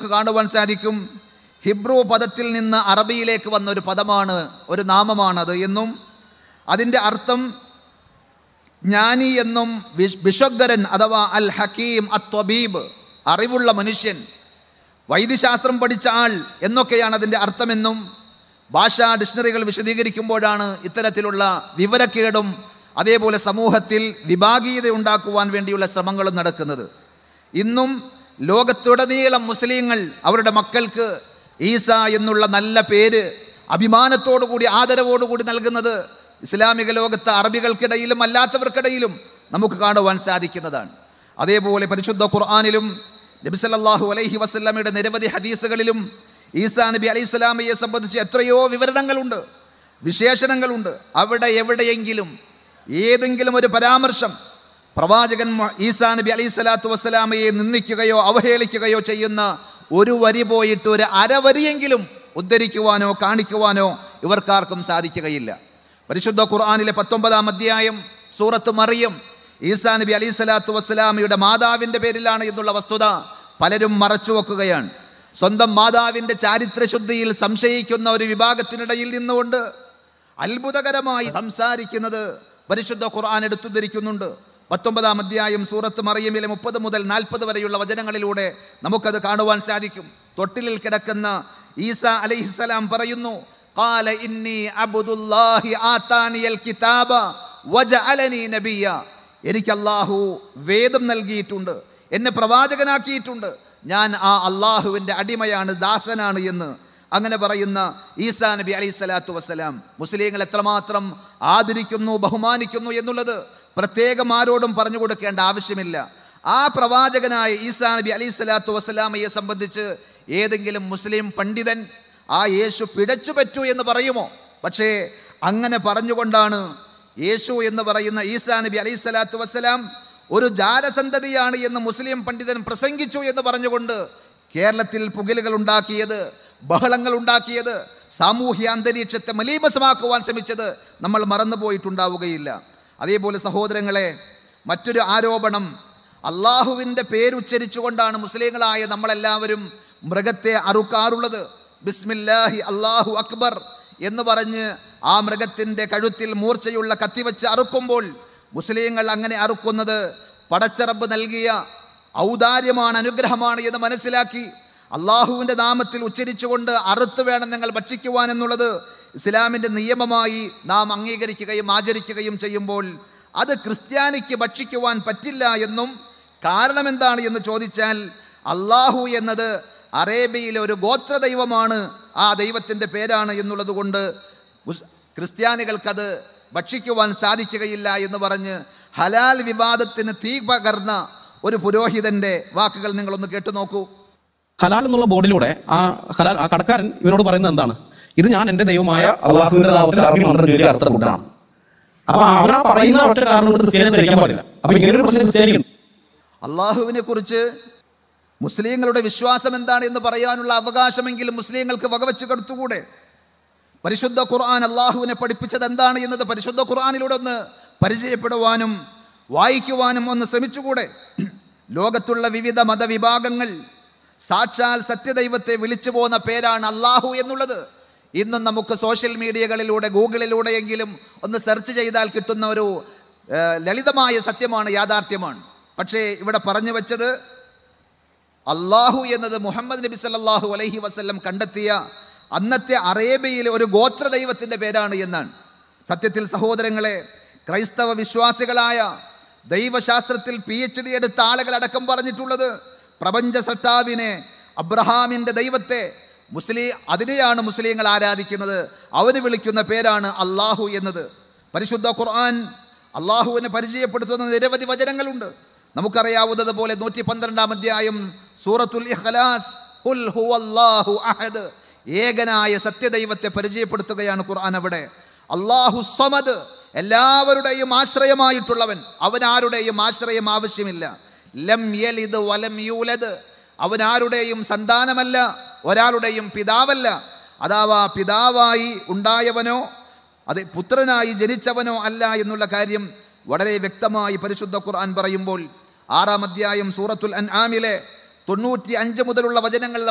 നമുക്ക് കാണുവാൻ സാധിക്കും ഹിബ്രു പദത്തിൽ നിന്ന് അറബിയിലേക്ക് വന്ന ഒരു പദമാണ് ഒരു നാമമാണത് എന്നും അതിൻ്റെ അർത്ഥം ജ്ഞാനി എന്നും വിശ്- വിശ്വഗ്ധരൻ അഥവാ അൽ ഹക്കീം അത്വബീബ് അറിവുള്ള മനുഷ്യൻ വൈദ്യശാസ്ത്രം പഠിച്ച ആൾ എന്നൊക്കെയാണ് അതിൻ്റെ അർത്ഥമെന്നും ഭാഷാ ഡിക്ഷണറികൾ വിശദീകരിക്കുമ്പോഴാണ് ഇത്തരത്തിലുള്ള വിവരക്കേടും അതേപോലെ സമൂഹത്തിൽ വിഭാഗീയത ഉണ്ടാക്കുവാൻ വേണ്ടിയുള്ള ശ്രമങ്ങളും നടക്കുന്നത് ഇന്നും ലോകത്തുടനീളം മുസ്ലിങ്ങൾ അവരുടെ മക്കൾക്ക് ഈസ എന്നുള്ള നല്ല പേര് അഭിമാനത്തോടുകൂടി ആദരവോടുകൂടി നൽകുന്നത് ഇസ്ലാമിക ലോകത്ത് അറബികൾക്കിടയിലും അല്ലാത്തവർക്കിടയിലും നമുക്ക് കാണുവാൻ സാധിക്കുന്നതാണ് അതേപോലെ പരിശുദ്ധ ഖുർആാനിലും നബി സല്ലല്ലാഹു അലൈഹി വസല്ലമയുടെ നിരവധി ഹദീസുകളിലും ഈസാ നബി അലൈഹി സ്വലാമയെ സംബന്ധിച്ച് എത്രയോ വിവരണങ്ങളുണ്ട് വിശേഷണങ്ങളുണ്ട് അവിടെ എവിടെയെങ്കിലും ഏതെങ്കിലും ഒരു പരാമർശം പ്രവാചകൻ മു- ഈസാ നബി അലൈഹി സ്വലാത്തു വസ്സലാമയെ നിന്ദിക്കുകയോ അവഹേളിക്കുകയോ ചെയ്യുന്ന ഒരു വരി പോയിട്ട് ഒരു അരവരിയെങ്കിലും ഉദ്ധരിക്കുവാനോ കാണിക്കുവാനോ ഇവർക്കാർക്കും സാധിക്കുകയില്ല പരിശുദ്ധ ഖുർആാനിലെ പത്തൊമ്പതാം അധ്യായം സൂറത്ത് മറിയം ഈസാ നബി അലൈഹി സ്വലാത്തു വസ്സലാമയുടെ മാതാവിൻ്റെ പേരിലാണ് എന്നുള്ള വസ്തുത പലരും മറച്ചു വെക്കുകയാണ് സ്വന്തം മാതാവിൻ്റെ ചാരിത്രശുദ്ധിയിൽ സംശയിക്കുന്ന ഒരു വിഭാഗത്തിനിടയിൽ നിന്നുകൊണ്ട് അത്ഭുതകരമായി സംസാരിക്കുന്നത് പരിശുദ്ധ ഖുർആൻ എടുത്തുദ്ധരിക്കുന്നുണ്ട് പത്തൊമ്പതാം അധ്യായം സൂറത്ത് മറിയമിലെ മുപ്പത് മുതൽ നാൽപ്പത് വരെയുള്ള വചനങ്ങളിലൂടെ നമുക്കത് കാണുവാൻ സാധിക്കും തൊട്ടിലിൽ കിടക്കുന്ന ഈസ അലൈഹിസ്സലാം പറയുന്നു قال إني عبد الله آتاني الكتاب وجعلني نبيا എനിക്ക് അള്ളാഹു വേദം നൽകിയിട്ടുണ്ട് എന്നെ പ്രവാചകനാക്കിയിട്ടുണ്ട് ഞാൻ ആ അള്ളാഹുവിൻ്റെ അടിമയാണ് ദാസനാണ് എന്ന് അങ്ങനെ പറയുന്ന ഈസാ നബി അലൈഹി സ്വലാത്തു വസ്സലാം മുസ്ലിങ്ങൾ എത്രമാത്രം ആദരിക്കുന്നു ബഹുമാനിക്കുന്നു എന്നുള്ളത് പ്രത്യേകം ആരോടും പറഞ്ഞു കൊടുക്കേണ്ട ആവശ്യമില്ല ആ പ്രവാചകനായ ഈസാ നബി അലൈഹി സ്വലാത്തു വസ്സലാമയെ സംബന്ധിച്ച് ഏതെങ്കിലും മുസ്ലിം പണ്ഡിതൻ ആ യേശു പിടച്ചു പറ്റൂ എന്ന് പറയുമോ പക്ഷേ അങ്ങനെ പറഞ്ഞുകൊണ്ടാണ് യേശു എന്ന് പറയുന്ന ഈസാ നബി അലൈഹി സ്വലാത്തു വസ്സലാം ഒരു ജാരസന്തതിയാണ് എന്ന് മുസ്ലിം പണ്ഡിതൻ പ്രസംഗിച്ചു എന്ന് പറഞ്ഞുകൊണ്ട് കേരളത്തിൽ പുകലുകൾ ഉണ്ടാക്കിയത് ബഹളങ്ങൾ ഉണ്ടാക്കിയത് സാമൂഹ്യ അന്തരീക്ഷത്തെ മലീമസമാക്കുവാൻ ശ്രമിച്ചത് നമ്മൾ മറന്നുപോയിട്ടുണ്ടാവുകയില്ല അതേപോലെ സഹോദരങ്ങളെ മറ്റൊരു ആരോപണം അള്ളാഹുവിൻ്റെ പേരുച്ചരിച്ചുകൊണ്ടാണ് മുസ്ലിങ്ങളായ നമ്മളെല്ലാവരും മൃഗത്തെ അറുക്കാറുള്ളത് ബിസ്മില്ലാഹി അള്ളാഹു അക്ബർ എന്ന് പറഞ്ഞ് ആ മൃഗത്തിൻ്റെ കഴുത്തിൽ മൂർച്ചയുള്ള കത്തിവെച്ച് അറുക്കുമ്പോൾ മുസ്ലിങ്ങൾ അങ്ങനെ അറുക്കുന്നത് പടച്ചറബ് നൽകിയ ഔദാര്യമാണ് അനുഗ്രഹമാണ് എന്ന് മനസ്സിലാക്കി അള്ളാഹുവിൻ്റെ നാമത്തിൽ ഉച്ചരിച്ചുകൊണ്ട് അറുത്ത് വേണം നിങ്ങൾ ഭക്ഷിക്കുവാൻ എന്നുള്ളത് ഇസ്ലാമിൻ്റെ നിയമമായി നാം അംഗീകരിക്കുകയും ആചരിക്കുകയും ചെയ്യുമ്പോൾ അത് ക്രിസ്ത്യാനിക്ക് ഭക്ഷിക്കുവാൻ പറ്റില്ല എന്നും കാരണം എന്താണ് എന്ന് ചോദിച്ചാൽ അള്ളാഹു എന്നത് അറേബ്യയിലെ ഒരു ഗോത്ര ദൈവമാണ് ആ ദൈവത്തിൻ്റെ പേരാണ് എന്നുള്ളത് കൊണ്ട് മുസ്- ക്രിസ്ത്യാനികൾക്കത് ഭക്ഷിക്കുവാൻ സാധിക്കുകയില്ല എന്ന് പറഞ്ഞ് ഹലാൽ വിവാദത്തിന് തീ പകർന്ന ഒരു പുരോഹിതന്റെ വാക്കുകൾ നിങ്ങളൊന്ന് കേട്ടു നോക്കൂ ഹലാൽ എന്നുള്ള ബോർഡിലൂടെ ആ ഹലാൽ ആ കടക്കാരൻ ഇവനോട് പറയുന്നത് എന്താണ് ഇത് ഞാൻ എന്റെ ദൈവമായ അള്ളാഹുവിന്റെ നാമത്തിൽ അറബി മന്ത്രം ചൊല്ലി അർത്ഥ കൂട്ടാണ് അപ്പൊ അവനാ പറയുന്ന ഒറ്റ കാരണം കൊണ്ട് ക്രിസ്ത്യാനി കഴിക്കാൻ പാടില്ല അപ്പൊ ഇങ്ങനെ ഒരു പ്രശ്നം ക്രിസ്ത്യാനിക്കുണ്ട് അള്ളാഹുവിനെ കുറിച്ച് മുസ്ലിങ്ങളുടെ വിശ്വാസം എന്താണ് എന്ന് പറയാനുള്ള അവകാശമെങ്കിലും മുസ്ലിങ്ങൾക്ക് വകവെച്ച് കൊടുത്തുകൂടെ പരിശുദ്ധ ഖുർആൻ അള്ളാഹുവിനെ പഠിപ്പിച്ചത് എന്താണ് എന്നത് പരിശുദ്ധ ഖുർആനിലൂടെ ഒന്ന് പരിചയപ്പെടുവാനും വായിക്കുവാനും ഒന്ന് ശ്രമിച്ചുകൂടെ ലോകത്തുള്ള വിവിധ മതവിഭാഗങ്ങൾ സാക്ഷാൽ സത്യദൈവത്തെ വിളിച്ചു പോകുന്ന പേരാണ് അള്ളാഹു എന്നുള്ളത് ഇന്നും നമുക്ക് സോഷ്യൽ മീഡിയകളിലൂടെ ഗൂഗിളിലൂടെയെങ്കിലും ഒന്ന് സെർച്ച് ചെയ്താൽ കിട്ടുന്ന ഒരു ഏഹ്, ലളിതമായ സത്യമാണ് യാഥാർത്ഥ്യമാണ് പക്ഷേ ഇവിടെ പറഞ്ഞു വെച്ചത് അള്ളാഹു എന്നത് മുഹമ്മദ് നബി സല്ലല്ലാഹു അലൈഹി വസല്ലം കണ്ടെത്തിയ അന്നത്തെ അറേബ്യയിലെ ഒരു ഗോത്ര ദൈവത്തിൻ്റെ പേരാണ് എന്നാണ് സത്യത്തിൽ സഹോദരങ്ങളെ ക്രൈസ്തവ വിശ്വാസികളായ ദൈവശാസ്ത്രത്തിൽ പി എച്ച് ഡി എടുത്ത ആളുകൾ അടക്കം പറഞ്ഞിട്ടുള്ളത് പ്രപഞ്ച സട്ടാവിനെ അബ്രഹാമിൻ്റെ ദൈവത്തെ മുസ്ലിം അതിനെയാണ് മുസ്ലിങ്ങൾ ആരാധിക്കുന്നത് അവന് വിളിക്കുന്ന പേരാണ് അള്ളാഹു എന്നത് പരിശുദ്ധ ഖുർആൻ അള്ളാഹുവിനെ പരിചയപ്പെടുത്തുന്ന നിരവധി വചനങ്ങളുണ്ട് നമുക്കറിയാവുന്നത് പോലെ നൂറ്റി പന്ത്രണ്ടാം അധ്യായം സൂറത്തുൽ ഇഖ്ലാസ് ഖുൽ ഹുവല്ലാഹു അഹദ് ഏകനായ സത്യദൈവത്തെ പരിചയപ്പെടുത്തുകയാണ് ഖുർആൻ അവിടെ അള്ളാഹു സമദ് എല്ലാവരുടെയും ആശ്രയമായിട്ടുള്ളവൻ അവനാരുടെയും ആശ്രയം ആവശ്യമില്ല ലം യലിദ് വലം യൂലദ് അവനാരുടെയും സന്താനമല്ല ഒരാളുടെയും പിതാവല്ല അതാവാ പിതാവായി ഉണ്ടായവനോ അത് പുത്രനായി ജനിച്ചവനോ അല്ല എന്നുള്ള കാര്യം വളരെ വ്യക്തമായി പരിശുദ്ധ ഖുർആൻ പറയുമ്പോൾ ആറാം അധ്യായം സൂറത്തുൽ അൻ ആമിലെ തൊണ്ണൂറ്റി അഞ്ച് മുതലുള്ള വചനങ്ങൾ